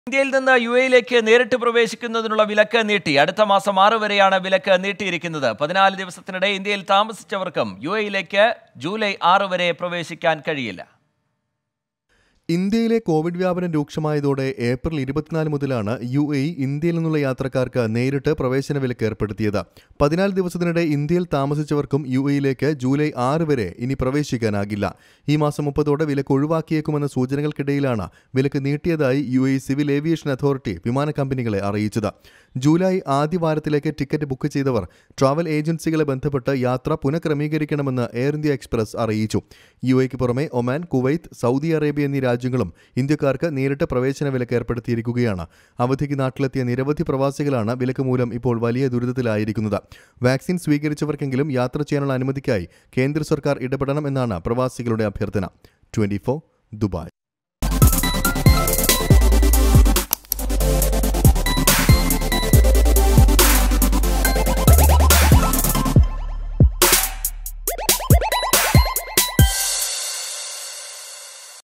ഇന്ത്യയിൽ നിന്ന് യു എയിലേക്ക് നേരിട്ട് പ്രവേശിക്കുന്നതിനുള്ള വിലക്ക് നീട്ടി അടുത്ത മാസം ആറ് വരെയാണ് വിലക്ക് നീട്ടിയിരിക്കുന്നത് പതിനാല് ദിവസത്തിനിടെ ഇന്ത്യയിൽ താമസിച്ചവർക്കും യു എയിലേക്ക് ജൂലൈ ആറ് വരെ പ്രവേശിക്കാൻ കഴിയില്ല ഇന്ത്യയിലെ കോവിഡ് വ്യാപനം രൂക്ഷമായതോടെ ഏപ്രിൽ ഇരുപത്തിനാല് മുതലാണ് യു എ ഇന്ത്യയിൽ നിന്നുള്ള യാത്രക്കാർക്ക് നേരിട്ട് പ്രവേശന വിലക്ക് ഏർപ്പെടുത്തിയത് പതിനാല് ദിവസത്തിനിടെ ഇന്ത്യയിൽ താമസിച്ചവർക്കും യു എയിലേക്ക് ജൂലൈ ആറ് വരെ ഇനി പ്രവേശിക്കാനാകില്ല ഈ മാസം മുപ്പതോടെ വിലക്ക് ഒഴിവാക്കിയേക്കുമെന്ന സൂചനകൾക്കിടയിലാണ് വിലക്ക് നീട്ടിയതായി U A civil aviation authority വിമാന കമ്പനികളെ അറിയിച്ചത് ജൂലൈ ആദ്യ വാരത്തിലേക്ക് ടിക്കറ്റ് ബുക്ക് ചെയ്തവർ ട്രാവൽ ഏജൻസികളെ ബന്ധപ്പെട്ട് യാത്ര പുനഃക്രമീകരിക്കണമെന്ന് എയർ ഇന്ത്യ എക്സ്പ്രസ് അറിയിച്ചു യു എക്ക് പുറമെ ഒമാൻ കുവൈത്ത് സൗദി അറേബ്യ എന്നീ രാജ്യങ്ങളും ഇന്ത്യക്കാർക്ക് നേരിട്ട് പ്രവേശന വിലക്ക് ഏർപ്പെടുത്തിയിരിക്കുകയാണ് അവധിക്ക് നാട്ടിലെത്തിയ നിരവധി പ്രവാസികളാണ് വിലക്ക് മൂലം ഇപ്പോൾ വലിയ ദുരിതത്തിലായിരിക്കുന്നത് വാക്സിൻ സ്വീകരിച്ചവർക്കെങ്കിലും യാത്ര ചെയ്യാനുള്ള അനുമതിക്കായി കേന്ദ്ര സർക്കാർ ഇടപെടണം എന്നാണ് പ്രവാസികളുടെ അഭ്യർത്ഥന ട്വന്റി ദുബായ്